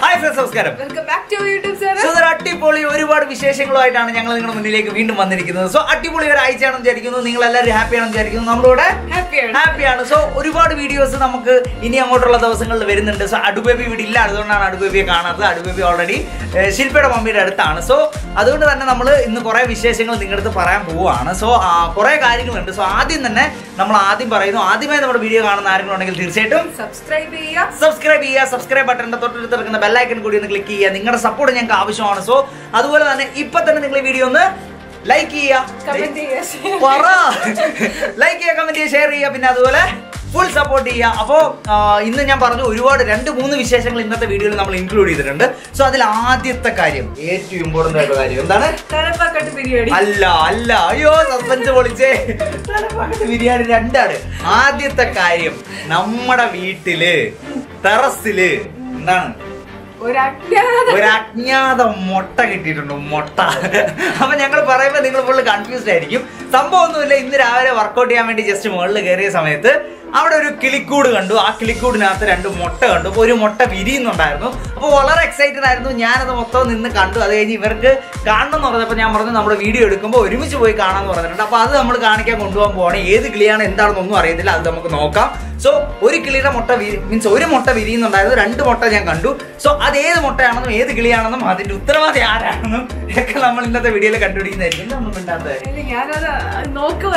Hi friends നമസ്കാരം welcome back to YouTube channel so ഇതൊരു അടിപൊളി ഒരുപാട് വിശേഷങ്ങളുമായിട്ടാണ് ഞങ്ങൾ നിങ്ങളുടെ മുന്നിലേക്ക് വീണ്ടും വന്നിരിക്കുന്നത് സോ അടിപൊളി ഒരു ആഴ്ചയാണെന്ന് വിചാരിക്കുന്നു നിങ്ങൾ എല്ലാവരും ഹാപ്പിയാണെന്ന് വിചാരിക്കുന്നു നമ്മളിവിടെ ഹാപ്പിയാണ് ഹാപ്പിയാണ് സോ ഒരുപാട് വീഡിയോസ് നമുക്ക് ഇനി അങ്ങോട്ടുള്ള ദിവസങ്ങളിൽ വരുന്നുണ്ട് സോ അടുബേബി ഇവിടെ ഇല്ല അതുകൊണ്ടാണ് അടുബേബിയെ കാണാത്തത് അടുബേബി ഓൾറെഡി ശില്പയുടെ മമ്മിയുടെ അടുത്താണ് സോ അതുകൊണ്ട് തന്നെ നമ്മൾ ഇന്ന് കുറേ വിശേഷങ്ങൾ നിങ്ങളുടെ അടുത്ത് പറയാൻ പോവുകയാണ് സോ കുറേ കാര്യങ്ങളുണ്ട് സോ ആദ്യം തന്നെ നമ്മൾ ആദ്യം പറയുന്നു ആദ്യമായി നമ്മുടെ വീഡിയോ കാണുന്ന ആരെങ്കിലും ഉണ്ടെങ്കിൽ തീർച്ചയായിട്ടും സബ്സ്ക്രൈബ് ചെയ്യുക സബ്സ്ക്രൈബ് ചെയ്യുക സബ്സ്ക്രൈബ് ബട്ടണിന്റെ തൊട്ടടുത്ത് കിടക്കുന്ന ബെല്ലൈക്കൺ കൂടി ഒന്ന് ക്ലിക്ക് ചെയ്യുക നിങ്ങളുടെ സപ്പോർട്ട് ഞങ്ങൾക്ക് ആവശ്യമാണ് സോ അതുപോലെ തന്നെ ഇപ്പൊ തന്നെ നിങ്ങൾ ഈ വീഡിയോ ഒന്ന് ലൈക്ക് കമന്റ് ചെയ്യുക ചെയ്യുക പറ ലൈക്ക് ചെയ്യുക കമന്റ് ചെയ്യുക ഷെയർ ചെയ്യുക പിന്നെ അതുപോലെ ഫുൾ സപ്പോർട്ട് ചെയ്യുക അപ്പോൾ ഇന്ന് ഞാൻ പറഞ്ഞു ഒരുപാട് രണ്ട് മൂന്ന് വിശേഷങ്ങൾ ഇന്നത്തെ വീഡിയോയിൽ നമ്മൾ ഇൻക്ലൂഡ് ചെയ്തിട്ടുണ്ട് സോ അതിൽ ആദ്യത്തെ കാര്യം ഏറ്റവും ഇമ്പോർട്ടന്റ് ആയിട്ടുള്ള കാര്യം എന്താണ് തലപ്പാക്കട്ട് ബിരിയാണി അല്ല അല്ല അയ്യോ സസ്പെൻസ് പൊളിച്ചേ തലപ്പാക്കട്ട് ബിരിയാണി രണ്ടാണ് ആദ്യത്തെ കാര്യം നമ്മുടെ വീട്ടില് ടെറസില് എന്താണ് ഒരു അജ്ഞാത ഒരു അജ്ഞാത മുട്ട കിട്ടിയിട്ടുണ്ട് മുട്ട അപ്പൊ ഞങ്ങൾ പറയുമ്പോ നിങ്ങൾ ഫുള്ള് കൺഫ്യൂസ്ഡ് ആയിരിക്കും സംഭവം ഒന്നുമില്ല ഇന്ന് രാവിലെ വർക്കൗട്ട് ചെയ്യാൻ വേണ്ടി ജസ്റ്റ് മുകളിൽ കയറിയ സമയത്ത് അവിടെ ഒരു കിളിക്കൂട് കണ്ടു ആ കിളിക്കൂടിനകത്ത് രണ്ട് മുട്ട കണ്ടു അപ്പൊ ഒരു മുട്ട വിരിയുന്നുണ്ടായിരുന്നു അപ്പൊ വളരെ എക്സൈറ്റഡ് ആയിരുന്നു ഞാനത് മൊത്തം നിന്ന് കണ്ടു അത് കഴിഞ്ഞ് ഇവർക്ക് കാണണം എന്ന് പറഞ്ഞപ്പോൾ ഞാൻ പറഞ്ഞു നമ്മുടെ വീഡിയോ എടുക്കുമ്പോൾ ഒരുമിച്ച് പോയി കാണാമെന്ന് പറഞ്ഞിട്ടുണ്ട് അപ്പൊ അത് നമ്മൾ കാണിക്കാൻ കൊണ്ടുപോകാൻ പോവാണ് ഏത് കിളിയാണ് എന്താണെന്നൊന്നും അറിയത്തില്ല അത് നമുക്ക് നോക്കാം സോ ഒരു കിളിയുടെ മുട്ട മീൻസ് ഒരു മുട്ട വിരിയുന്നുണ്ടായിരുന്നു രണ്ട് മുട്ട ഞാൻ കണ്ടു സോ അത് ഏത് മുട്ടയാണെന്നും ഏത് കിളിയാണെന്നും അതിന്റെ ഉത്തരവാദി ആരാണെന്നും ഒക്കെ നമ്മൾ ഇന്നത്തെ വീഡിയോയിൽ കണ്ടുപിടിക്കുന്നതായിരിക്കും എന്താ നമ്മൾ മിണ്ടാത്തത്? ഇല്ല, ഞാനത് നോക്കുക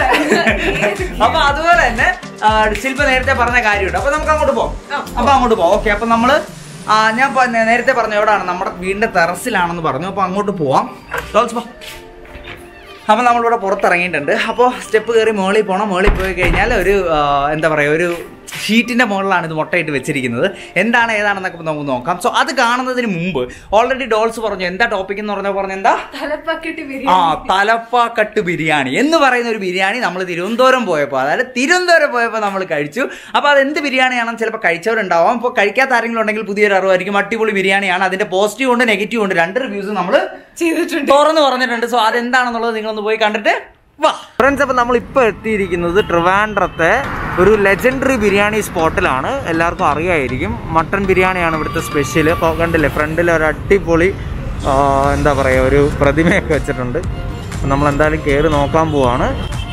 അപ്പൊ അതുപോലെ തന്നെ ആ, ശില്പ നേരത്തെ പറഞ്ഞ കാര്യമുണ്ട് അപ്പൊ നമുക്ക് അങ്ങോട്ട് പോകാം ആ. അപ്പൊ അങ്ങോട്ട് പോവാം ഓക്കെ അപ്പൊ നമ്മള് ആ, ഞാൻ പ- നേ- നേരത്തെ പറഞ്ഞ എവിടെയാണ് നമ്മുടെ വീടിന്റെ ടെറസിലാണെന്ന് പറഞ്ഞു അപ്പൊ അങ്ങോട്ട് പോവാം ടോൾസ് പോ അപ്പൊ നമ്മളിവിടെ പുറത്തിറങ്ങിയിട്ടുണ്ട് അപ്പോൾ സ്റ്റെപ്പ് കയറി മുകളിൽ പോകണം മുകളിൽ പോയി കഴിഞ്ഞാൽ ഒരു ആ, എന്താ പറയുക ഒരു ഷീറ്റിന്റെ മുകളിലാണ് ഇത് മുട്ടയിട്ട് വെച്ചിരിക്കുന്നത് എന്താണ് ഏതാണെന്നൊക്കെ നമുക്ക് നോക്കാം സോ അത് കാണുന്നതിന് മുമ്പ് ഓൾറെഡി ഡോൾസ് പറഞ്ഞു എന്താ ടോപ്പിക് എന്ന് പറഞ്ഞ പറഞ്ഞ എന്താ തലപ്പാക്കട്ട് ആ ബിരിയാണി തലപ്പാക്കട്ട് ബിരിയാണി എന്ന് പറയുന്ന ഒരു ബിരിയാണി നമ്മൾ തിരുവനന്തപുരം പോയപ്പോൾ അതായത് തിരുവനന്തപുരം പോയപ്പോൾ നമ്മൾ കഴിച്ചു അപ്പോൾ അത് എന്ത് ബിരിയാണിയാണെന്ന് ചിലപ്പോൾ കഴിച്ചവരുണ്ടാവാം ഇപ്പോൾ കഴിക്കാത്ത ആരെങ്കിലും ഉണ്ടെങ്കിൽ പുതിയൊരു അറിവായിരിക്കും അടിപൊളി ബിരിയാണിയാണ് അതിന്റെ പോസിറ്റീവ് ഉണ്ട് നെഗറ്റീവ് ഉണ്ട് രണ്ട് റിവ്യൂസ് നമ്മൾ ചെയ്തിട്ടുണ്ട് തുറന്നു പറഞ്ഞിട്ടുണ്ട് സോ അതെന്താണെന്നുള്ളത് നിങ്ങളൊന്ന് പോയി കണ്ടിട്ട് വാ ഫ്രണ്ട്സ് അപ്പോൾ നമ്മൾ ഇപ്പോൾ എത്തിയിരിക്കുന്നത് ട്രിവാൻഡ്രത്തെ ഒരു ലെജൻഡറി ബിരിയാണി സ്പോട്ടിലാണ് എല്ലാവർക്കും അറിയായിരിക്കും മട്ടൺ ബിരിയാണിയാണ് ഇവിടുത്തെ സ്പെഷ്യൽ അപ്പോൾ കണ്ടില്ലേ ഫ്രണ്ടിൽ ഒരു അടിപൊളി ആ, എന്താ പറയുക ഒരു പ്രതിമയൊക്കെ വെച്ചിട്ടുണ്ട് അപ്പോൾ നമ്മൾ എന്തായാലും കയറി നോക്കാൻ പോവാണ്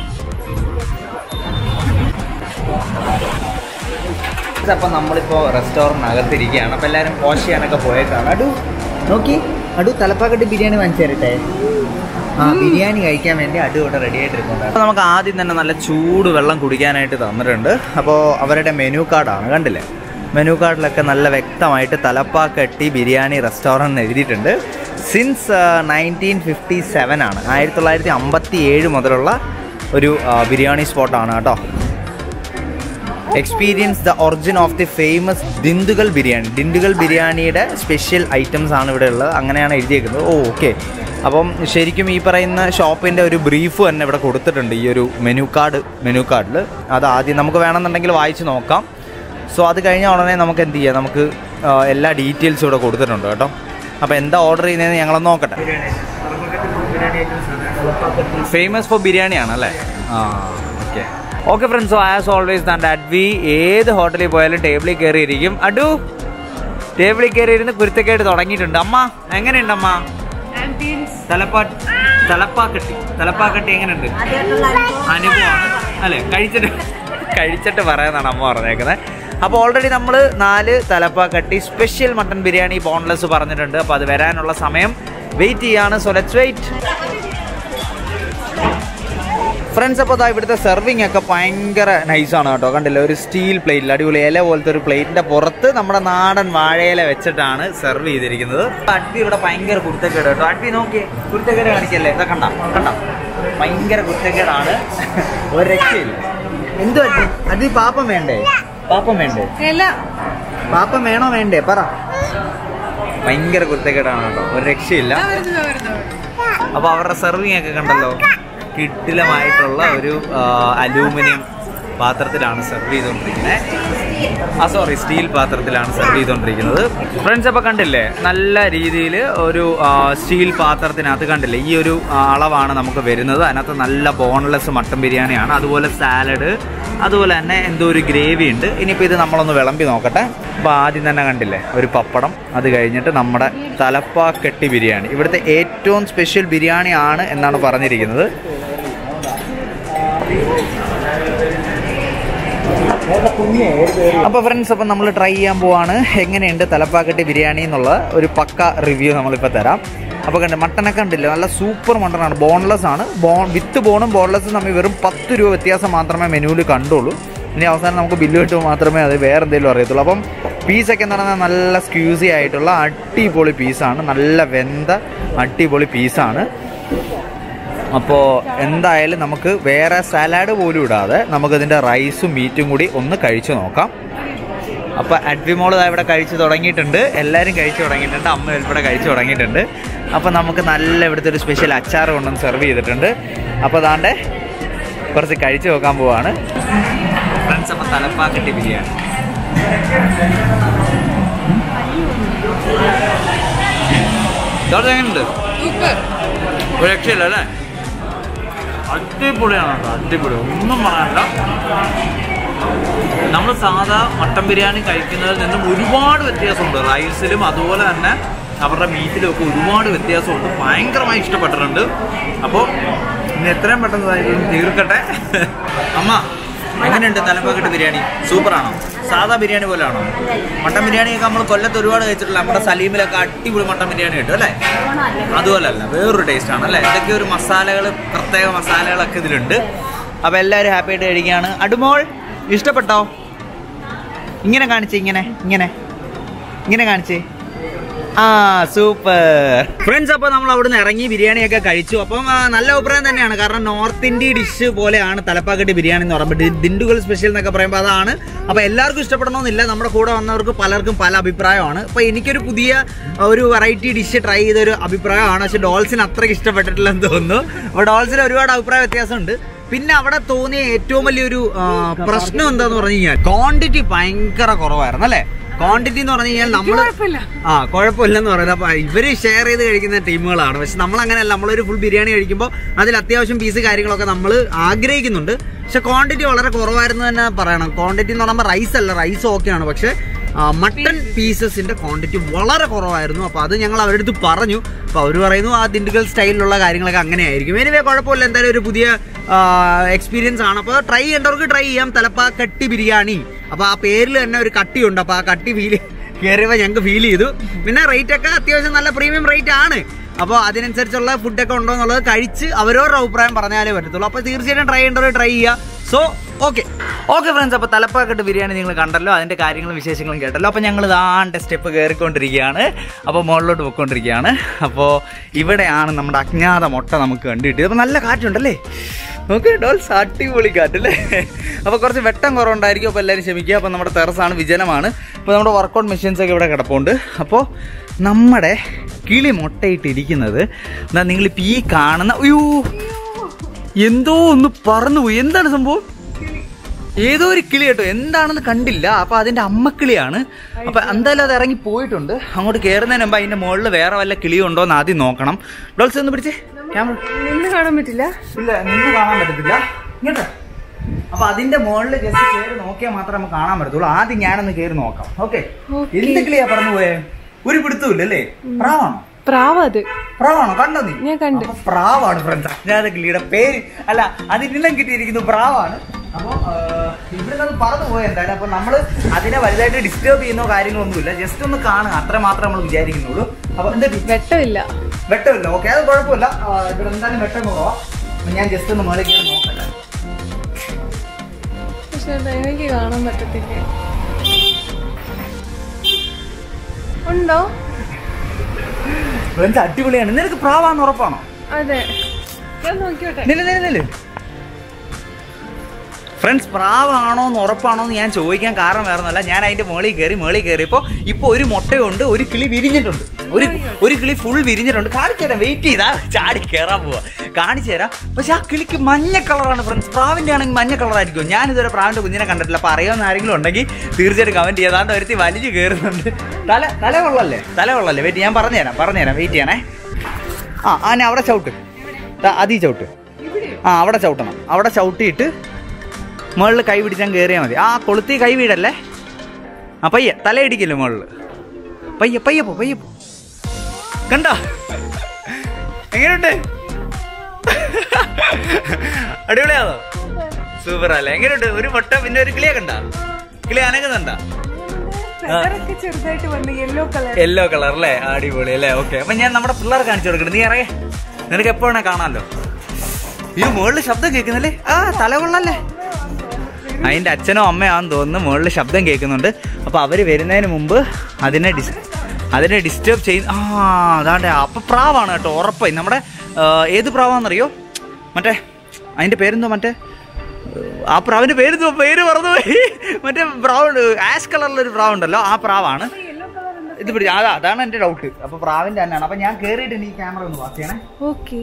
അപ്പം നമ്മളിപ്പോൾ റെസ്റ്റോറൻറ്റ് അകത്തിരിക്കുകയാണ് അപ്പോൾ എല്ലാവരും വാഷ് ചെയ്യാനൊക്കെ പോയേക്കാണ് അടു നോക്കി അടു തലപ്പാക്കട്ട് ബിരിയാണി വാങ്ങിച്ചു തരട്ടെ ആ ബിരിയാണി കഴിക്കാൻ വേണ്ടി അടു ഇവിടെ റെഡി ആയിട്ടിരിക്കുന്നുണ്ട് അപ്പോൾ നമുക്ക് ആദ്യം തന്നെ നല്ല ചൂട് വെള്ളം കുടിക്കാനായിട്ട് തന്നിട്ടുണ്ട് അപ്പോൾ അവരുടെ മെനു കാർഡാണ് കണ്ടില്ലേ മെനു കാർഡിലൊക്കെ നല്ല വ്യക്തമായിട്ട് തലപ്പാക്കട്ടി ബിരിയാണി റെസ്റ്റോറൻറ്റ് എഴുതിയിട്ടുണ്ട് സിൻസ് നയൻറ്റീൻ ഫിഫ്റ്റി സെവൻ ആണ് ആയിരത്തി തൊള്ളായിരത്തി അമ്പത്തി ഏഴ് മുതലുള്ള ഒരു ആ, ബിരിയാണി സ്പോട്ടാണ് കേട്ടോ experience the origin of the famous Dindigul biryani Dindigul ബിരിയാണിയുടെ സ്പെഷ്യൽ ഐറ്റംസ് ആണ് ഇവിടെ ഉള്ളത് അങ്ങനെയാണ് എഴുതിയേക്കുന്നത് ഓ ഓക്കെ അപ്പം ശരിക്കും ഈ പറയുന്ന ഷോപ്പിൻ്റെ ഒരു ബ്രീഫ് തന്നെ ഇവിടെ കൊടുത്തിട്ടുണ്ട് ഈ ഒരു മെനു കാർഡ് മെനു കാർഡിൽ അത് ആദ്യം നമുക്ക് വേണമെന്നുണ്ടെങ്കിൽ വായിച്ച് നോക്കാം സോ അത് കഴിഞ്ഞ ഉടനെ നമുക്ക് എന്ത് ചെയ്യാം നമുക്ക് ആ, എല്ലാ ഡീറ്റെയിൽസും ഇവിടെ കൊടുത്തിട്ടുണ്ട് കേട്ടോ അപ്പോൾ എന്താ ഓർഡർ ചെയ്യുന്നതെന്ന് ഞങ്ങളൊന്ന് നോക്കട്ടെ ഫേമസ് ഫോർ ബിരിയാണിയാണ് അല്ലേ ആ okay okay friends as always തൻ്റെ അഡ്വി ഏത് ഹോട്ടലിൽ പോയാലും ടേബിളിൽ കയറി ഇരിക്കും അഡു ടേബിളിൽ കയറി ഇരുന്ന് കുരുത്തക്കേട് തുടങ്ങിയിട്ടുണ്ട് അമ്മ എങ്ങനെയുണ്ട് അമ്മ ആംബിയൻസ് തലപ്പാ തലപ്പാക്കട്ടി തലപ്പാക്കട്ടി എങ്ങനെയുണ്ട് അനുഭവമാണ് അല്ലേ കഴിച്ചിട്ട് കഴിച്ചിട്ട് പറയാന്നാണ് അമ്മ പറഞ്ഞേക്കുന്നത് അപ്പോൾ ഓൾറെഡി നമ്മൾ നാല് Thalappakatti special mutton biryani boneless പറഞ്ഞിട്ടുണ്ട് അപ്പോൾ അത് വരാനുള്ള സമയം വെയിറ്റ് ചെയ്യാണ് സോ ലെറ്റ്സ് വെയിറ്റ് ഫ്രണ്ട്സ് അപ്പോൾ ദാ ഇവിടുത്തെ സെർവിങ് ഒക്കെ ഭയങ്കര നൈസാണ് കേട്ടോ കണ്ടില്ലേ ഒരു സ്റ്റീൽ പ്ലേറ്റിൽ അടിപൊളി ഇല പോലത്തെ ഒരു പ്ലേറ്റിന്റെ പുറത്ത് നമ്മുടെ നാടൻ വാഴയില വെച്ചിട്ടാണ് സെർവ് ചെയ്തിരിക്കുന്നത് അഡ്വി ഇവിടെ ഭയങ്കര കുരുത്തക്കേട് കേട്ടോ അഡ്വി നോക്കിയേ കുരുത്തക്കേട് കാണിക്കല്ലേ ഇതാ കണ്ട കണ്ട ഭയങ്കര കുരുത്തക്കേടാണ് ഒരു രക്ഷയില്ല എന്തു അഡ്വി അഡ്വി പാപ്പം വേണ്ടേ പാപ്പം വേണ്ടേ അല്ല പാപ്പം വേണോ വേണ്ടേ പറ ഭയങ്കര കുരുത്തക്കേടാണ് കേട്ടോ ഒരു രക്ഷയില്ല ദാ വരുന്നു, ദാ വരുന്നു. അപ്പോൾ അവരുടെ സെർവിങ് ഒക്കെ കണ്ടല്ലോ കിട്ടിലമായിട്ടുള്ള ഒരു അലൂമിനിയം പാത്രത്തിലാണ് സെർവ് ചെയ്തുകൊണ്ടിരിക്കുന്നത് ആ സോറി സ്റ്റീൽ പാത്രത്തിലാണ് സെർവ് ചെയ്തുകൊണ്ടിരിക്കുന്നത് ഫ്രണ്ട്സ് അപ്പോൾ കണ്ടില്ലേ നല്ല രീതിയിൽ ഒരു ആ, സ്റ്റീൽ പാത്രത്തിനകത്ത് കണ്ടില്ലേ ഈ ഒരു ആ, അളവാണ് നമുക്ക് വരുന്നത് അതിനകത്ത് നല്ല ബോൺലെസ് മട്ടൻ ബിരിയാണിയാണ് അതുപോലെ സാലഡ് അതുപോലെ തന്നെ എന്തോ ഒരു ഗ്രേവി ഉണ്ട് ഇനിയിപ്പോൾ ഇത് നമ്മളൊന്ന് വിളമ്പി നോക്കട്ടെ അപ്പോൾ ആദ്യം തന്നെ കണ്ടില്ലേ ഒരു പപ്പടം അത് കഴിഞ്ഞിട്ട് നമ്മുടെ തലപ്പാക്കെട്ടി ബിരിയാണി ഇവിടുത്തെ ഏറ്റവും സ്പെഷ്യൽ ബിരിയാണി ആണ് എന്നാണ് പറഞ്ഞിരിക്കുന്നത് അപ്പോൾ ഫ്രണ്ട്സ് അപ്പം നമ്മൾ ട്രൈ ചെയ്യാൻ പോവാണ് എങ്ങനെയുണ്ട് തലപ്പാക്കട്ടി ബിരിയാണി എന്നുള്ള ഒരു പക്ക റിവ്യൂ നമ്മളിപ്പോൾ തരാം അപ്പോൾ കണ്ട് മട്ടനൊക്കെ ഉണ്ടല്ലോ നല്ല സൂപ്പർ മട്ടനാണ് ബോൺലെസ് ആണ് ബോൺ വിത്ത് ബോണും ബോൺലെസ്സും തമ്മിൽ വെറും പത്ത് രൂപ വ്യത്യാസം മാത്രമേ മെനുവിൽ കണ്ടുള്ളൂ ഇനി അവസാനം നമുക്ക് ബില്ല് കിട്ടുമ്പോൾ മാത്രമേ അത് വേറെ എന്തെങ്കിലും അറിയത്തുള്ളൂ അപ്പം പീസൊക്കെ എന്ന് പറഞ്ഞാൽ നല്ല സ്ക്യൂസി ആയിട്ടുള്ള അടിപൊളി പീസാണ് നല്ല വെന്ത അടിപൊളി പീസാണ് അപ്പോൾ എന്തായാലും നമുക്ക് വേറെ സലാഡ് പോലും ഇടാതെ നമുക്കതിൻ്റെ റൈസും മീറ്റും കൂടി ഒന്ന് കഴിച്ചു നോക്കാം അപ്പോൾ അഡ്വിമോൾ ദാ ഇവിടെ കഴിച്ചു തുടങ്ങിയിട്ടുണ്ട് എല്ലാവരും കഴിച്ചു തുടങ്ങിയിട്ടുണ്ട് അമ്മ ഉൾപ്പെടെ കഴിച്ചു തുടങ്ങിയിട്ടുണ്ട് അപ്പോൾ നമുക്ക് നല്ല ഇവിടുത്തെ ഒരു സ്പെഷ്യൽ അച്ചാർ കൊണ്ടുവന്ന് സെർവ് ചെയ്തിട്ടുണ്ട് അപ്പോൾ അതാണ്ട് കുറച്ച് കഴിച്ചു നോക്കാൻ പോവാണ് ഫ്രണ്ട്സ് അപ്പോൾ തലപ്പാക്കട്ടി ബിരിയാണി എങ്ങനെയുണ്ട് സൂപ്പർ ഒരു രക്ഷയില്ല അല്ലേ അടിപൊളിയാണ് കേട്ടോ അടിപൊളി ഒന്നും പറയാനില്ല നമ്മൾ സാധാ മട്ടൻ ബിരിയാണി കഴിക്കുന്നതിൽ നിന്നും ഒരുപാട് വ്യത്യാസമുണ്ട് റൈസിലും അതുപോലെ തന്നെ അവരുടെ മീറ്റിലും ഒക്കെ ഒരുപാട് വ്യത്യാസമുണ്ട് ഭയങ്കരമായി ഇഷ്ടപ്പെട്ടിട്ടുണ്ട് അപ്പോൾ ഇനി എത്രയും പെട്ടെന്ന് ഇതായാലും തീർക്കട്ടെ അമ്മ എങ്ങനെയുണ്ട് തലപ്പാക്കട്ട് ബിരിയാണി സൂപ്പറാണോ സാധാ ബിരിയാണി പോലെയാണോ മട്ടൻ ബിരിയാണിയൊക്കെ നമ്മൾ കൊല്ലത്ത് ഒരുപാട് കഴിച്ചിട്ടില്ല നമ്മുടെ സലീമിലൊക്കെ അടിപൊളി മട്ടൻ ബിരിയാണി കിട്ടും അല്ലേ അതുപോലെ അല്ല വേറൊരു ടേസ്റ്റ് ആണ് അല്ലേ എന്തൊക്കെ ഒരു മസാലകൾ പ്രത്യേക മസാലകളൊക്കെ ഇതിലുണ്ട് അപ്പോൾ എല്ലാവരും ഹാപ്പി ആയിട്ട് കഴിക്കുകയാണ് അടുമോൾ ഇഷ്ടപ്പെട്ടോ ഇങ്ങനെ കാണിച്ചേ ഇങ്ങനെ ഇങ്ങനെ ഇങ്ങനെ കാണിച്ചേ ആ സൂപ്പർ ഫ്രണ്ട്സ് അപ്പോൾ നമ്മൾ അവിടുന്ന് ഇറങ്ങി ബിരിയാണിയൊക്കെ കഴിച്ചു അപ്പം ആ, നല്ല അഭിപ്രായം തന്നെയാണ് കാരണം നോർത്ത് ഇന്ത്യ ഡിഷ് പോലെയാണ് തലപ്പാക്കട്ടി ബിരിയാണി എന്ന് പറയുമ്പോൾ ഡി- ദിണ്ടുകൽ സ്പെഷ്യൽ എന്നൊക്കെ പറയുമ്പോൾ അതാണ് അപ്പോൾ എല്ലാവർക്കും ഇഷ്ടപ്പെടണമെന്നില്ല നമ്മുടെ കൂടെ വന്നവർക്ക് പലർക്കും പല അഭിപ്രായമാണ് അപ്പോൾ എനിക്കൊരു പുതിയ ആ, ഒരു വെറൈറ്റി ഡിഷ് ട്രൈ ചെയ്തൊരു അഭിപ്രായമാണ് പക്ഷെ ഡോൾസിന് അത്രയ്ക്ക് ഇഷ്ടപ്പെട്ടിട്ടില്ലെന്ന് തോന്നുന്നു അപ്പോൾ ഡോൾസിന് ഒരുപാട് അഭിപ്രായ വ്യത്യാസമുണ്ട് പിന്നെ അവിടെ തോന്നിയ ഏറ്റവും വലിയൊരു ആ, പ്രശ്നം എന്താന്ന് പറഞ്ഞു കഴിഞ്ഞാൽ ക്വാണ്ടിറ്റി ഭയങ്കര കുറവായിരുന്നു അല്ലേ ക്വാണ്ടിറ്റി എന്ന് പറഞ്ഞു കഴിഞ്ഞാൽ നമ്മൾ കുഴപ്പമില്ല ആ കുഴപ്പമില്ലെന്ന് പറയുന്നത് അപ്പൊ ഇവര് ഷെയർ ചെയ്ത് കഴിക്കുന്ന ടീമുകളാണ് പക്ഷെ നമ്മൾ അങ്ങനെയല്ല നമ്മളൊരു ഫുൾ ബിരിയാണി കഴിക്കുമ്പോൾ അതിൽ അത്യാവശ്യം പീസ് കാര്യങ്ങളൊക്കെ നമ്മൾ ആഗ്രഹിക്കുന്നുണ്ട് പക്ഷെ ക്വാണ്ടിറ്റി വളരെ കുറവായിരുന്നു തന്നെ പറയണം ക്വാണ്ടിറ്റി എന്ന് പറയുമ്പോൾ റൈസ് അല്ല റൈസ് ഓക്കെയാണ് പക്ഷെ മട്ടൺ പീസസിന്റെ ക്വാണ്ടിറ്റി വളരെ കുറവായിരുന്നു അപ്പോൾ അത് ഞങ്ങൾ അവരുടെ അടുത്ത് പറഞ്ഞു അപ്പോൾ അവർ പറയുന്നു ആ ദിണ്ടുകൽ സ്റ്റൈലിലുള്ള കാര്യങ്ങളൊക്കെ അങ്ങനെയായിരിക്കും എനിവേ കുഴപ്പമില്ല എന്തായാലും ഒരു പുതിയ എക്സ്പീരിയൻസ് ആണ് അപ്പോൾ ട്രൈ ചെയ്യേണ്ടവർക്ക് ട്രൈ ചെയ്യാം തലപ്പാ കട്ടി ബിരിയാണി അപ്പോൾ ആ പേരിൽ തന്നെ ഒരു കട്ടിയുണ്ട് അപ്പോൾ ആ കട്ടി ഫീൽ കയറിയപ്പോൾ ഞങ്ങൾക്ക് ഫീൽ ചെയ്തു പിന്നെ റേറ്റ് ഒക്കെ അത്യാവശ്യം നല്ല പ്രീമിയം റേറ്റ് ആണ് അപ്പോൾ അതിനനുസരിച്ചുള്ള ഫുഡൊക്കെ ഉണ്ടോ എന്നുള്ളത് കഴിച്ച് അവരവരുടെ അഭിപ്രായം പറഞ്ഞാലേ പറ്റത്തുള്ളൂ അപ്പോൾ തീർച്ചയായിട്ടും ട്രൈ ചെയ്യേണ്ടവർ ട്രൈ ചെയ്യുക സോ ഓക്കെ ഓക്കെ ഫ്രണ്ട്സ് അപ്പോൾ തലപ്പാക്കട്ട് ബിരിയാണി നിങ്ങൾ കണ്ടല്ലോ അതിൻ്റെ കാര്യങ്ങളും വിശേഷങ്ങളും കേട്ടല്ലോ അപ്പോൾ ഞങ്ങൾ ഇതാണ്ട് സ്റ്റെപ്പ് കയറിക്കൊണ്ടിരിക്കുകയാണ് അപ്പോൾ മുകളിലോട്ട് പോയിക്കൊണ്ടിരിക്കുകയാണ് അപ്പോൾ ഇവിടെയാണ് നമ്മുടെ അജ്ഞാത മുട്ട നമുക്ക് കണ്ടു കിട്ടിയത് അപ്പോൾ നല്ല കാറ്റുണ്ടല്ലേ ഓക്കെ ഡോൾസ് അടിപൊളി കാറ്റല്ലേ അപ്പോൾ കുറച്ച് വെട്ടം കുറവുണ്ടായിരിക്കും അപ്പോൾ എല്ലാവരും ക്ഷമിക്കുക അപ്പോൾ നമ്മുടെ ടെറസാണ് വിജനമാണ് അപ്പോൾ നമ്മുടെ വർക്കൗട്ട് മെഷീൻസ് ഒക്കെ ഇവിടെ കിടപ്പുണ്ട് അപ്പോൾ നമ്മുടെ കിളി മുട്ടയിട്ടിരിക്കുന്നത് എന്താ നിങ്ങളിപ്പോൾ ഈ കാണുന്ന അയ്യോ എന്തോ ഒന്ന് പറന്നുപോയി എന്താണ് സംഭവം ഏതോ ഒരു കിളി കേട്ടോ എന്താണെന്ന് കണ്ടില്ല അപ്പൊ അതിന്റെ അമ്മക്കിളിയാണ് അപ്പൊ എന്തായാലും അത് ഇറങ്ങി പോയിട്ടുണ്ട് അങ്ങോട്ട് കയറുന്നതിന് മുമ്പ് അതിന്റെ മുകളിൽ വേറെ വല്ല കിളിയും ഉണ്ടോ എന്ന് ആദ്യം നോക്കണം ഡോൾസ് ഒന്ന് പിടിച്ചേ ക്യാമറ നിന്ന് കാണാൻ പറ്റില്ല ഇല്ല നിന്ന് കാണാൻ പറ്റത്തില്ല ഇങ്ങോട്ട് അപ്പൊ അതിന്റെ മുകളിൽ ജസ്റ്റ് കയറി നോക്കിയാൽ മാത്രമേ നമുക്ക് കാണാൻ പറ്റത്തുള്ളൂ ആദ്യം ഞാനൊന്ന് കയറി നോക്കാം ഓക്കെ Okay. എന്ത് കിളിയാ പറഞ്ഞു പോയേ ഒരു പിടുത്തവും അല്ലേ പ്രാവാണോ പ്രാവ അത് പ്രാവാണോ കണ്ടോ നീ ഞാൻ കണ്ടു. അപ്പൊ പ്രാവാണ് ഫ്രണ്ട്സ് അജ്ഞാത കിളിയുടെ പേര് അല്ല അതിനെല്ലാം കിട്ടിയിരിക്കുന്നു പ്രാവാണ് അപ്പൊ ഇവിടെ നിന്ന് പറന്നു പോയ എന്തായാലും അപ്പൊ നമ്മള് അതിനെ വലുതായിട്ട് ഡിസ്റ്റർബ് ചെയ്യുന്നോ കാര്യങ്ങളൊന്നുമില്ല ജസ്റ്റ് ഒന്ന് കാണുക അത്ര മാത്രമേ നമ്മൾ വിചാരിക്കുന്നുള്ളൂ അപ്പൊ എന്താ വെട്ടമില്ല വെട്ടമില്ല ഓക്കെ അത് കുഴപ്പമില്ല ആ, ഇവിടെ എന്തായാലും വെട്ടം കുറവാ അപ്പൊ ഞാൻ ജസ്റ്റ് ഒന്ന് മുകളിൽ കയറി നോക്കട്ടെ പക്ഷെ അത് എനിക്ക് കാണാൻ പറ്റത്തില്ല ഉണ്ടോ ഫ്രണ്ട്സ് അടിപൊളിയാണ് നിനക്ക് പ്രാവാന്ന് ഉറപ്പാണോ അതെ ഞാൻ നോക്കിയോട്ടെ നില നില നില ഫ്രണ്ട്സ് പ്രാവാണോ എന്ന് ഉറപ്പാണോ എന്ന് ഞാൻ ചോദിക്കാൻ കാരണം വേറെ ഒന്നുമല്ല ഞാൻ അതിന്റെ മുകളിൽ കയറി മുകളിൽ കയറിയപ്പോൾ ഇപ്പോൾ ഒരു മുട്ടയുണ്ട് ഒരു കിളി വിരിഞ്ഞിട്ടുണ്ട് ഒരു ഒരു കിളി ഫുൾ വിരിഞ്ഞിട്ടുണ്ട് കാണിച്ചു തരാം വെയിറ്റ് ചെയ്താ ചാടി കയറാൻ പോവാ കാണിച്ചു തരാം പക്ഷെ ആ കിളിക്ക് മഞ്ഞ കളറാണ് ഫ്രണ്ട്സ് പ്രാവിന്റെ ആണെങ്കിൽ മഞ്ഞ കളറായിരിക്കും ഞാൻ ഇതുവരെ പ്രാവിന്റെ കുഞ്ഞിനെ കണ്ടിട്ടില്ല അപ്പോൾ അറിയാവുന്ന ആരെങ്കിലും ഉണ്ടെങ്കിൽ തീർച്ചയായിട്ടും കമന്റ് ചെയ്യാം അതാണ്ട് ഒരുത്തി വലിഞ്ഞു കയറുന്നുണ്ട് തല തല കൊള്ളല്ലേ തല കൊള്ളല്ലേ വെയിറ്റ് ഞാൻ പറഞ്ഞുതരാം പറഞ്ഞുതരാം വെയിറ്റ് ചെയ്യണേ ആ ആനെ അവിടെ ചവിട്ട് ദാ അതീ ചവിട്ട് ആ അവിടെ ചവിട്ടണം അവിടെ ചവിട്ടിയിട്ട് മുകളിൽ കൈ പിടിച്ചാൽ കയറിയാൽ മതി ആ കൊളുത്തി കൈ വീടല്ലേ ആ പയ്യെ തലയിടിക്കില്ല മുകളിൽ പയ്യെ പയ്യെ പോ പയ്യെ പോ കണ്ടോ എങ്ങനെയുണ്ട് അടിപൊളിയാണോ സൂപ്പർ അല്ലേ എങ്ങനെയുണ്ട് ഒരു മുട്ട പിന്നെ ഒരു കിളിയെ കണ്ട കിളി അനങ്ങുന്നുണ്ടാ കളറൊക്കെ ചെറുതായിട്ട് വന്ന് യെല്ലോ കളർ യെല്ലോ കളർ അല്ലേ അടിപൊളി അല്ലേ ഓക്കെ അപ്പൊ ഞാൻ നമ്മുടെ പിള്ളേർ കാണിച്ചു കൊടുക്കട്ടെ നീ അറിയേ നിനക്ക് എപ്പോ വേണേ കാണാമല്ലോ ഈ മുകളിൽ ശബ്ദം കേൾക്കുന്നല്ലേ ആ തല കൊള്ളല്ലേ അതിന്റെ അച്ഛനോ അമ്മയാണെന്ന് തോന്നുന്നു മുകളിൽ ശബ്ദം കേൾക്കുന്നുണ്ട് അപ്പൊ അവര് വരുന്നതിന് മുമ്പ് അതിനെ ഡിസ് അതിനെ ഡിസ്റ്റർബ് ചെയ്ത് ആ അതാണ്ട് അപ്പൊ പ്രാവാണ് കേട്ടോ ഉറപ്പായി നമ്മുടെ ആ, ഏത് പ്രാവാന്നറിയോ മറ്റേ അതിന്റെ പേരെന്തോ മറ്റേ ആ പ്രാവിന്റെ പേരെന്തോ പേര് മറന്നുപോയി മറ്റേ ബ്രൗൺ ആഷ് കളറിലൊരു പ്രാവ് ഉണ്ടല്ലോ ആ പ്രാവാണ് ഇത് പിടി അതാ അതാണ് എന്റെ ഡൗട്ട് അപ്പൊ പ്രാവിന്റെ തന്നെയാണ് അപ്പൊ ഞാൻ കേറിയിട്ട് ഈ ക്യാമറ ഒന്ന് പാസ് ചെയ്യണേ ഓക്കെ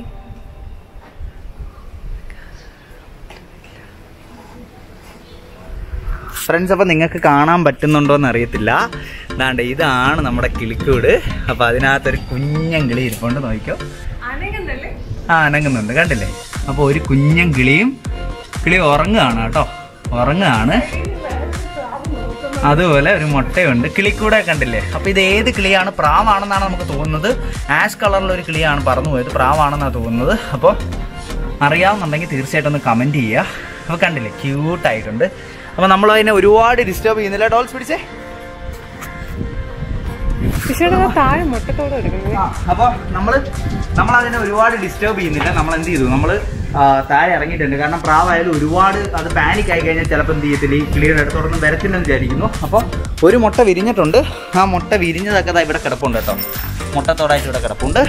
ഫ്രണ്ട്സ് അപ്പോൾ നിങ്ങൾക്ക് കാണാൻ പറ്റുന്നുണ്ടോ എന്ന് അറിയത്തില്ല ദാണ്ട് ഇതാണ് നമ്മുടെ കിളിക്കൂട് അപ്പോൾ അതിനകത്തൊരു കുഞ്ഞൻ കിളി ഇരിപ്പുണ്ട് നോക്കിക്കോ അനങ്ങുന്നല്ലേ ആ അനങ്ങുന്നുണ്ട് കണ്ടില്ലേ അപ്പോൾ ഒരു കുഞ്ഞൻ കിളിയും കിളി ഉറങ്ങുകയാണ് കേട്ടോ ഉറങ്ങുകയാണ് അതുപോലെ ഒരു മുട്ടയുണ്ട് കിളിക്കൂടെ കണ്ടില്ലേ അപ്പോൾ ഇത് ഏത് കിളിയാണ് പ്രാവാണെന്നാണ് നമുക്ക് തോന്നുന്നത് ആഷ് കളറിലുള്ള ഒരു കിളിയാണ് പറന്നു പോയത് പ്രാവാണെന്നാണ് തോന്നുന്നത് അപ്പോൾ അറിയാവുന്നുണ്ടെങ്കിൽ തീർച്ചയായിട്ടും ഒന്ന് കമൻറ്റ് ചെയ്യുക അപ്പോൾ കണ്ടില്ലേ ക്യൂട്ടായിട്ടുണ്ട് അപ്പോൾ നമ്മൾ അതിനെ ഒരുപാട് ഡിസ്റ്റർബ് ചെയ്യുന്നില്ല ഡോൾസ് പിടിച്ചേ പക്ഷേ താഴെ മുട്ടത്തോടെ എടുക്കുന്നത് ആ, അപ്പൊ നമ്മള് നമ്മൾ അതിനെ ഒരുപാട് ഡിസ്റ്റർബ് ചെയ്യുന്നില്ല നമ്മൾ എന്ത് ചെയ്തു നമ്മൾ താഴെ ഇറങ്ങിയിട്ടുണ്ട് കാരണം പ്രാവായാലും ഒരുപാട് അത് പാനിക് ആയി കഴിഞ്ഞാൽ ചിലപ്പോൾ എന്ത് ചെയ്യത്തില്ല ഈ കിളിയുടെ അടുത്തോടൊന്നും വരത്തില്ലെന്ന് വിചാരിക്കുന്നു അപ്പോൾ ഒരു മുട്ട വിരിഞ്ഞിട്ടുണ്ട് ആ മുട്ട വിരിഞ്ഞതൊക്കെ ദാ ഇവിടെ കിടപ്പുണ്ട് കേട്ടോ മുട്ടത്തോടായിട്ട് ഇവിടെ കിടപ്പുണ്ട്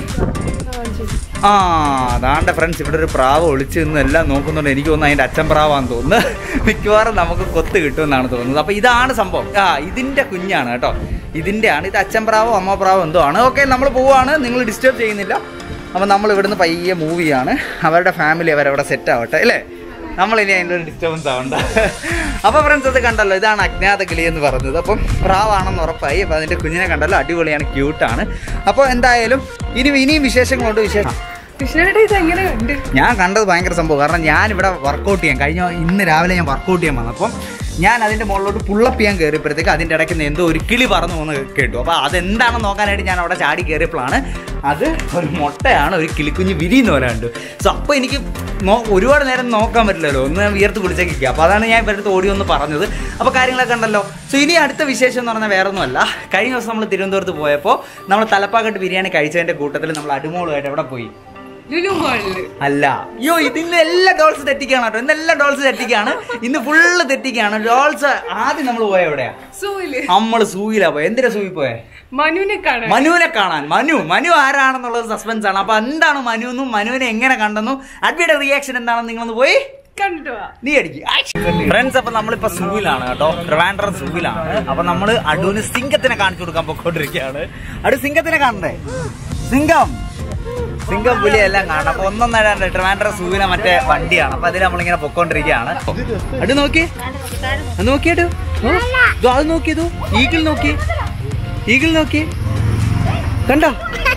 ആ അതാണ്ട് ഫ്രണ്ട്സ് ഇവിടെ ഒരു പ്രാവ് ഒളിച്ച് നിന്ന് എല്ലാം നോക്കുന്നുണ്ട് എനിക്ക് തോന്നുന്നു അതിന്റെ അച്ഛൻ പ്രാവാന്ന് തോന്നുന്നു മിക്കവാറും നമുക്ക് കൊത്ത് കിട്ടുമെന്നാണ് തോന്നുന്നത് അപ്പൊ ഇതാണ് സംഭവം ആ ഇതിന്റെ കുഞ്ഞാണ് കേട്ടോ ഇതിന്റെ ആണ് ഇത് അച്ഛൻ പ്രാവോ അമ്മ പ്രാവോ എന്തോ ആണ് ഓക്കെ നമ്മൾ പോവാണ് നിങ്ങൾ ഡിസ്റ്റർബ് ചെയ്യുന്നില്ല അപ്പൊ നമ്മൾ ഇവിടുന്ന് പയ്യെ മൂവ് ചെയ്യാണ് അവരുടെ ഫാമിലി അവരവിടെ സെറ്റ് ആവട്ടെ അല്ലേ നമ്മളിനി അതിൻ്റെ ഒരു ഡിസ്റ്റർബൻസ് ആവണ്ട അപ്പോൾ ഫ്രണ്ട്സ് അത് കണ്ടല്ലോ ഇതാണ് അജ്ഞാത കിളി എന്ന് പറഞ്ഞത് അപ്പം പ്രാവാണെന്ന് ഉറപ്പായി അപ്പോൾ അതിൻ്റെ കുഞ്ഞിനെ കണ്ടല്ലോ അടിപൊളിയാണ് ക്യൂട്ടാണ് അപ്പോൾ എന്തായാലും ഇനി ഇനിയും വിശേഷങ്ങളുണ്ട് വിശേഷം കൃഷ്ണയുടെ ഇത് എങ്ങനെ ഉണ്ട് ഞാൻ കണ്ടത് ഭയങ്കര സംഭവം കാരണം ഞാൻ ഇവിടെ വർക്കൗട്ട് ചെയ്യാൻ കഴിഞ്ഞ ഇന്ന് രാവിലെ ഞാൻ വർക്കൗട്ട് ചെയ്യാൻ വന്നപ്പം ഞാൻ അതിൻ്റെ മുകളിലോട്ട് പുള്ളപ്പ് ചെയ്യാൻ കയറിയപ്പോഴത്തേക്ക് അതിൻ്റെ ഇടയ്ക്ക് നിന്ന് എന്തോ ഒരു കിളി പറന്നു പോകുന്ന കേട്ടു അപ്പോൾ അതെന്താണെന്ന് നോക്കാനായിട്ട് ഞാൻ അവിടെ ചാടി കയറിയപ്പോഴാണ് അത് ഒരു മുട്ടയാണ് ഒരു കിളിക്കുഞ്ഞ് വിരിയുന്ന പോലെ കണ്ടു സോ അപ്പോൾ എനിക്ക് നോ ഒരുപാട് നേരം നോക്കാൻ പറ്റില്ലല്ലോ ഒന്ന് ഞാൻ വിയർത്ത് കുളിച്ചേക്കിക്കുക അപ്പോൾ അതാണ് ഞാൻ ഇവരുടെ അടുത്ത് ഓടി ഒന്ന് പറഞ്ഞത് അപ്പോൾ കാര്യങ്ങളൊക്കെ ഉണ്ടല്ലോ സോ ഇനി അടുത്ത വിശേഷം എന്ന് പറഞ്ഞാൽ വേറെ ഒന്നുമല്ല കഴിഞ്ഞ ദിവസം നമ്മൾ തിരുവനന്തപുരത്ത് പോയപ്പോൾ നമ്മൾ തലപ്പാക്കട്ട് ബിരിയാണി കഴിച്ചതിൻ്റെ കൂട്ടത്തിൽ നമ്മൾ അടിമോളുമായിട്ട് എവിടെ പോയി ലുലു മോളില് അല്ല അയ്യോ ഇതിന്ന് എല്ലാ ഡോൾസ് തെറ്റിക്കാണ് കേട്ടോ ഇന്ന് എല്ലാ ഡോൾസ് തെറ്റിക്കാണ് ഇന്ന് ഫുള്ള് തെറ്റിക്കാണ് ഡോൾസ് ആദ്യം നമ്മൾ പോയ എവിടെയാ സൂയില് നമ്മള് സൂയിലാ പോയ എന്തിനാ സൂയി പോയെ മനുവിനെ കാണാൻ മനുവിനെ കാണാൻ മനു മനു ആരാണെന്നുള്ളത് സസ്പെൻസ് ആണ് അപ്പൊ എന്താണ് മനു എന്നും മനുവിനെ എങ്ങനെ കണ്ടെന്നും അഡ്വിയുടെ റിയാക്ഷൻ എന്താണെന്ന് നിങ്ങളൊന്ന് പോയി കണ്ടോ നീ അടിക്ക് ഫ്രണ്ട്സ് അപ്പൊ നമ്മളിപ്പോ സൂവിലാണ് കേട്ടോ ട്രിവാൻഡ്രം സൂവിലാണ് അപ്പൊ നമ്മള് അടൂന് സിംഗത്തിനെ കാണിച്ചു കൊടുക്കാൻ പൊക്കോണ്ടിരിക്കുകയാണ് അടു സിംഗത്തിനെ കാണണ്ടേ സിംഗം സിംഗം പുലി എല്ലാം കാണാം അപ്പൊ ഒന്നൊന്നര ട്രിവാൻഡ്രം സൂവിലെ മറ്റേ വണ്ടിയാണ് അപ്പൊ അതിൽ നമ്മളിങ്ങനെ പൊക്കോണ്ടിരിക്കുകയാണ് അടു നോക്കി അത് നോക്കിയടു ദോ അത് നോക്കിയതു ഈഗിൾ നോക്കി ഈഗിൾ നോക്കി കണ്ടോ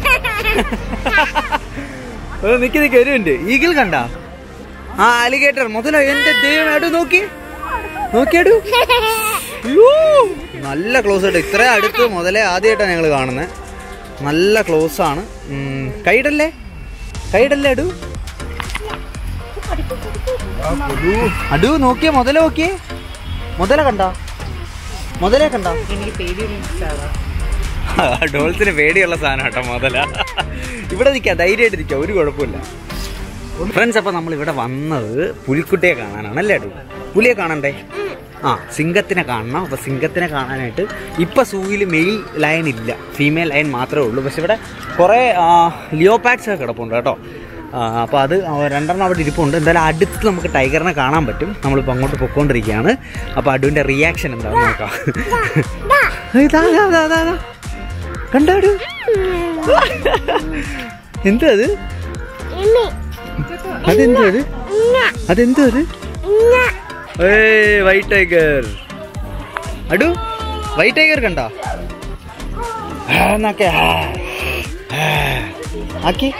ഓ, നിക്ക് നിക്ക് ഒരു മിനിറ്റ് ഈഗിൾ കണ്ടാ ആ അലിഗേറ്റർ മുതലോ എന്റെ ദൈവം എടു നോക്കി നോക്കിയടു അയ്യോ, നല്ല ക്ലോസ് ആയിട്ട് ഇത്ര അടുത്ത് മുതലേ ആദ്യമായിട്ടാണ് ഞങ്ങൾ കാണുന്നത് നല്ല ക്ലോസ് ആണ് ഉം, കൈയിടല്ലേ കൈയിടല്ലേ അടു അടു നോക്കിയേ മുതല നോക്കിയേ മുതല കണ്ട മുതലേ കണ്ട എനിക്ക് പേടിയൊന്നും ഡോൾസിന് പേടിയുള്ള സാധനം കേട്ടോ മുതല ഇവിടെ നിൽക്കാം ധൈര്യമായിട്ട് നിൽക്കാം ഒരു കുഴപ്പമില്ല ഫ്രണ്ട്സ് അപ്പോൾ നമ്മൾ ഇവിടെ വന്നത് പുലിക്കുട്ടിയെ കാണാനാണ് അല്ലേ അടു പുലിയെ കാണണ്ടേ ആ സിംഗത്തിനെ കാണണം അപ്പോൾ സിംഗത്തിനെ കാണാനായിട്ട് ഇപ്പം സൂവിൽ മെയിൽ ലയൻ ഇല്ല ഫീമെയിൽ ലയൻ മാത്രമേ ഉള്ളൂ പക്ഷെ ഇവിടെ കുറേ ലിയോപാക്സ് ഒക്കെ കിടപ്പുണ്ട് കേട്ടോ ആ അപ്പോൾ അത് രണ്ടെണ്ണം അവിടെ ഇരിപ്പുണ്ട് എന്തായാലും അടുത്ത് നമുക്ക് ടൈഗറിനെ കാണാൻ പറ്റും നമ്മളിപ്പോൾ അങ്ങോട്ട് പൊക്കോണ്ടിരിക്കുകയാണ് അപ്പോൾ അടുവിൻ്റെ റിയാക്ഷൻ എന്താണെന്ന് നോക്കാം ഇതാ, ഇതാ, ഇതാ, ഇതാ, ഇതാ. കണ്ടോ അടു എന്താ അത് അതെന്താ അത് അതെന്താ അത് ഏയ് വൈറ്റ് ടൈഗർ അടു വൈറ്റ് ടൈഗർ കണ്ടോ ആ, എന്നാക്കെ ആ, ആ. ആക്കി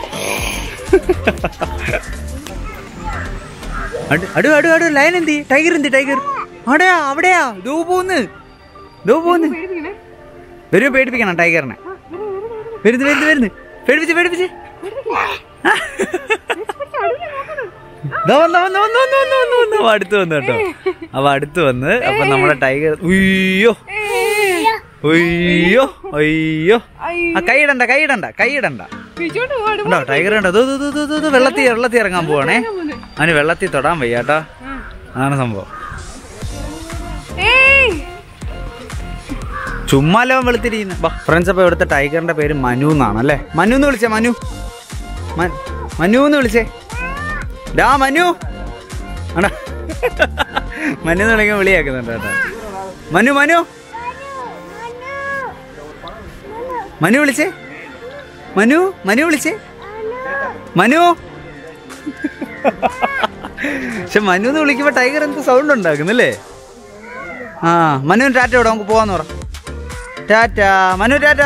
അടു അടു അടു അടു ലയൻ എന്തി ടൈഗർ എന്തി ടൈഗർ അവിടെയാ അവിടെയാ ദൂ പോന്ന് ദൂ പോന്ന് വരും പേടിപ്പിക്കണം ടൈഗറിനെ വരുന്നു വരുന്നു വരുന്നു പേടിപ്പിച്ച് പേടിപ്പിച്ച് ദാ വന്ന്, വന്ന്, വന്ന്, വന്ന്, വന്ന്, വന്ന്, വന്ന്. അവ അടുത്ത് വന്നു കേട്ടോ അവ അടുത്ത് വന്ന് അപ്പൊ നമ്മുടെ ടൈഗർ ഉയ്യോ ഉയ്യോ അയ്യോ ആ കൈയിടണ്ട കൈയിടണ്ട കൈയിടണ്ട പിടിച്ചോണ്ട് പോവാ ഉണ്ടോ ടൈഗർ ഉണ്ടോ ദൂ, ദൂ, ദൂ, ദൂ, ദൂ, ദൂ, വെള്ളത്തിൽ വെള്ളത്തിൽ ഇറങ്ങാൻ പോവാണേ അവന് വെള്ളത്തിൽ തൊടാൻ വയ്യാട്ടാ അതാണ് സംഭവം ഏയ് ചുമ്മാലോ വെളുത്തിരിക്കുന്നു ഫ്രണ്ട്സ് അപ്പൊ ഇവിടുത്തെ ടൈഗറിന്റെ പേര് മനു എന്നാണ് അല്ലേ മനു എന്ന് വിളിച്ചേ മനു മ- മനു എന്ന് വിളിച്ചേ ഡാ മനു ആണോ മനു എന്ന് വിളിക്കാൻ വിളിയാക്കുന്നുണ്ട് കേട്ടോ മനു മനു മനു വിളിച്ചേ മനു മനു വിളിച്ചേ മനു പക്ഷെ മനു എന്ന് വിളിക്കുമ്പോ ടൈഗർ എന്ത് സൗണ്ട് ഉണ്ടാക്കുന്നല്ലേ ആ മനു ടാറ്റ ഇവിടെ നമുക്ക് പോവാന്ന് പറ ടാറ്റ മനു ടാറ്റ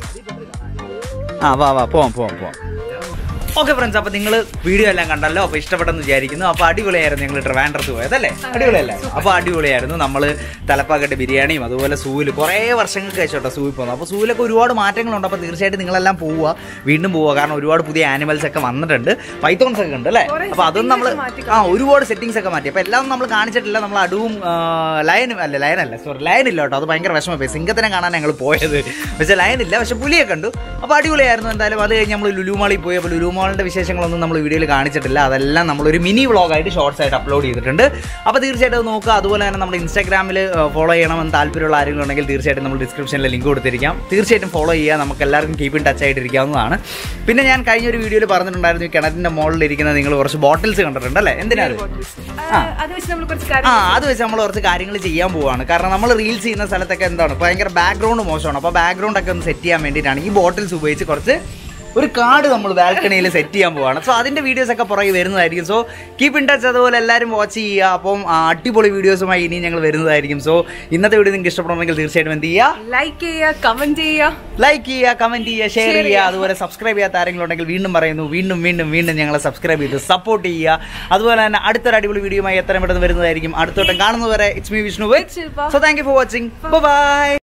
ആ വാ വാ പോവാം പോവാം പോവാം ഓക്കെ ഫ്രണ്ട്സ് അപ്പോൾ നിങ്ങൾ വീഡിയോ എല്ലാം കണ്ടല്ലോ അപ്പോൾ ഇഷ്ടപ്പെട്ടെന്ന് വിചാരിക്കുന്നു അപ്പോൾ അടിപൊളിയായിരുന്നു ഞങ്ങൾ ട്രിവാൻഡ്രത്ത് പോയതല്ലേ അടിപൊളിയല്ലേ അപ്പോൾ അടിപൊളിയായിരുന്നു നമ്മൾ തലപ്പാക്കട്ട് ബിരിയാണിയും അതുപോലെ സൂവിൽ കുറേ വർഷങ്ങൾക്ക് ശേഷം കേട്ടോ സൂവിൽ പോകുന്നത് അപ്പോൾ സൂവിലൊക്കെ ഒരുപാട് മാറ്റങ്ങളുണ്ട് അപ്പോൾ തീർച്ചയായിട്ടും നിങ്ങളെല്ലാം പോവുക വീണ്ടും പോവുക കാരണം ഒരുപാട് പുതിയ ആനിമൽസ് ഒക്കെ വന്നിട്ടുണ്ട് പൈത്തോൺസ് ഒക്കെ ഉണ്ട് അല്ലേ കുറേ അപ്പോൾ അതൊന്നും നമ്മൾ settings ഒക്കെ മാറ്റി ആ ഒരുപാട് സെറ്റിങ്സ് ഒക്കെ മാറ്റി അപ്പോൾ എല്ലാം നമ്മൾ കാണിച്ചിട്ടില്ല നമ്മൾ അടുവും ലയനും അല്ല ലയനല്ല സോറി ലയൻ ഇല്ല കേട്ടോ അത് ഭയങ്കര വിഷമമായി സിംഗത്തിനെ കാണാൻ ഞങ്ങൾ പോയത് പക്ഷേ ലയൻ ഇല്ല പക്ഷേ പുലിയെ കണ്ടു അപ്പോൾ അടിപൊളിയായിരുന്നു എന്തായാലും അത് കഴിഞ്ഞ് നമ്മൾ ലുലുമാളിൽ പോയി അപ്പോൾ ലുലുമാളിൻ്റെ വിശേഷങ്ങളൊന്നും നമ്മൾ വീഡിയോയിൽ കാണിച്ചിട്ടില്ല അതെല്ലാം നമ്മളൊരു മിനി വ്ളോഗായിട്ട് ഷോർട്സ് ആയിട്ട് അപ്ലോഡ് ചെയ്തിട്ടുണ്ട് അപ്പോൾ തീർച്ചയായിട്ടും അത് നോക്കുക അതുപോലെ തന്നെ നമ്മുടെ ഇൻസ്റ്റാഗ്രാമിൽ ഫോളോ ചെയ്യണമെന്ന് താല്പര്യമുള്ള ആരെങ്കിലും ഉണ്ടെങ്കിൽ തീർച്ചയായിട്ടും നമ്മൾ ഡിസ്ക്രിപ്ഷനിൽ ലിങ്ക് കൊടുത്തിരിക്കാം തീർച്ചയായിട്ടും ഫോളോ ചെയ്യുക നമുക്ക് എല്ലാവർക്കും കീപ്പ് ഇൻ ടച്ച് ആയിട്ടിരിക്കാവുന്നതാണ് പിന്നെ ഞാൻ കഴിഞ്ഞ ഒരു വീഡിയോയിൽ പറഞ്ഞിട്ടുണ്ടായിരുന്നു ഈ കിണറ്റിൻ്റെ മുകളിൽ ഇരിക്കുന്ന നിങ്ങൾ കുറച്ച് ബോട്ടിൽസ് കണ്ടിട്ടുണ്ട് അല്ലേ എന്തിനാ അത്? ആ, അത് വെച്ച് നമ്മൾ കുറച്ച് ആ കാര്യം അത് വെച്ച് നമ്മൾ കുറച്ച് കാര്യങ്ങൾ ചെയ്യാൻ പോവാണ് കാരണം നമ്മൾ റീൽസ് ചെയ്യുന്ന സ്ഥലത്തൊക്കെ എന്താണ് ഭയങ്കര ബാക്ക്ഗ്രൗണ്ട് മോശമാണ് അപ്പോൾ ബാക്ക്ഗ്രൗണ്ട് ഒക്കെ ഒന്ന് സെറ്റ് ചെയ്യാൻ വേണ്ടിയിട്ടാണ് ഈ ബോട്ടിൽസ് ഉപയോഗിച്ച് കുറച്ച് ഒരു കാർഡ് നമ്മൾ ബാൽക്കണിയിൽ സെറ്റ് ചെയ്യാൻ പോവാണ് സോ അതിന്റെ വീഡിയോസ് ഒക്കെ പുറകെ വരുന്നതായിരിക്കും സോ കീപ്പ് ഇൻ ടച്ച് അതുപോലെ എല്ലാവരും വാച്ച് ചെയ്യുക അപ്പം ആ, അടിപൊളി വീഡിയോസുമായി ഇനി ഞങ്ങൾ വരുന്നതായിരിക്കും സോ ഇന്നത്തെ വീഡിയോ നിങ്ങൾക്ക് ഇഷ്ടപ്പെടണമെങ്കിൽ തീർച്ചയായിട്ടും എന്ത് ചെയ്യുക ലൈക്ക് ചെയ്യുക കമന്റ് ചെയ്യുക ലൈക്ക് ചെയ്യുക കമന്റ് ചെയ്യുക ഷെയർ Share ചെയ്യുക ചെയ്യുക. അതുപോലെ സബ്സ്ക്രൈബ് ചെയ്യാത്ത ആരെങ്കിലും ഉണ്ടെങ്കിൽ വീണ്ടും പറയുന്നു വീണ്ടും വീണ്ടും വീണ്ടും ഞങ്ങളെ സബ്സ്ക്രൈബ് ചെയ്ത് സപ്പോർട്ട് ചെയ്യുക അതുപോലെ തന്നെ അടുത്തൊരു അടിപൊളി വീഡിയോയുമായി എത്രയും പെട്ടെന്ന് വരുന്നതായിരിക്കും അടുത്തോട്ടം കാണുന്നവരെ it's me Vishnu It's Shilpa. So thank you for watching by